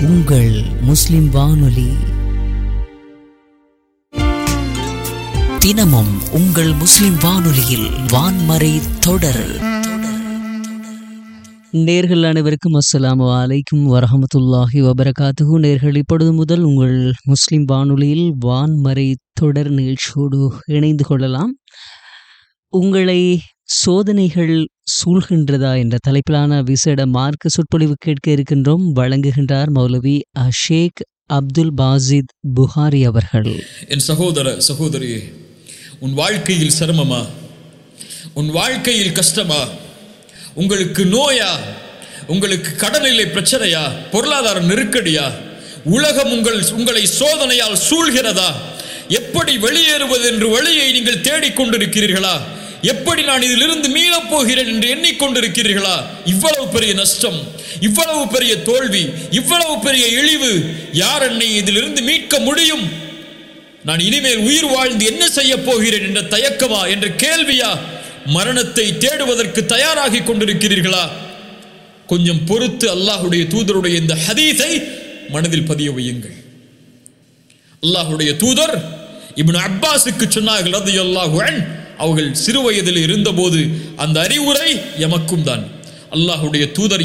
உங்கள் முஸ்லிம் வானொலி தினமும் உங்கள் முஸ்லிம் வானொலியில் வான்மறை தொடர் நேர்கள் அனைவருக்கும் அஸ்ஸலாமு அலைக்கும் வரஹமத்துல்லாஹி வபரகாத்துஹு நேர்கள் இப்பொழுது முதல் உங்கள் முஸ்லிம் வானொலியில் வான்மறை தொடர் நிகழ்ச்சியோடு இணைந்து கொள்ளலாம் உங்களை சோதனைகள் சூழ்கின்றதா என்ற தலைப்பிலான விசேட மார்க்க சொற்பொழிவு கேட்க இருக்கின்றோம் வழங்குகின்றார் மௌலவி ஷேக் அப்துல் பாசித் புகாரி அவர்கள் என் சகோதர சகோதரியே உன் வாழ்க்கையில் சிரமமா உன் வாழ்க்கையில் கஷ்டமா உங்களுக்கு நோயா உங்களுக்கு கடனிலை பிரச்சனையா பொருளாதார நெருக்கடியா உலகம் உங்கள் உங்களை சோதனையால் சூழ்கிறதா எப்படி வெளியேறுவது என்று வழியை நீங்கள் தேடிக்கொண்டிருக்கிறீர்களா எப்படி நான் இதிலிருந்து மீளப் போகிறேன் என்று எண்ணிக்கொண்டிருக்கிறீர்களா இவ்வளவு பெரிய நஷ்டம் இவ்வளவு பெரிய தோல்வி இவ்வளவு பெரிய இழிவு யார் என்னை இதிலிருந்து மீட்க முடியும் நான் இனிமேல் உயிர் வாழ்ந்து என்ன செய்ய போகிறேன் என்ற தயக்கமா என்ற கேள்வியா மரணத்தை தேடுவதற்கு தயாராகி கொண்டிருக்கிறீர்களா கொஞ்சம் பொறுத்து அல்லாஹுடைய தூதருடைய இந்த ஹதீஸை மனதில் பதிய வையுங்கள் அல்லாஹுடைய தூதர் இப்னு அப்பாஸுக்கு சொன்னார்கள் ரலியல்லாஹு அன்ஹு அவர்கள் சிறு வயதில் இருந்தபோது அந்த அறிவுரை எமக்கும் தான் அல்லாஹுடைய தூதர்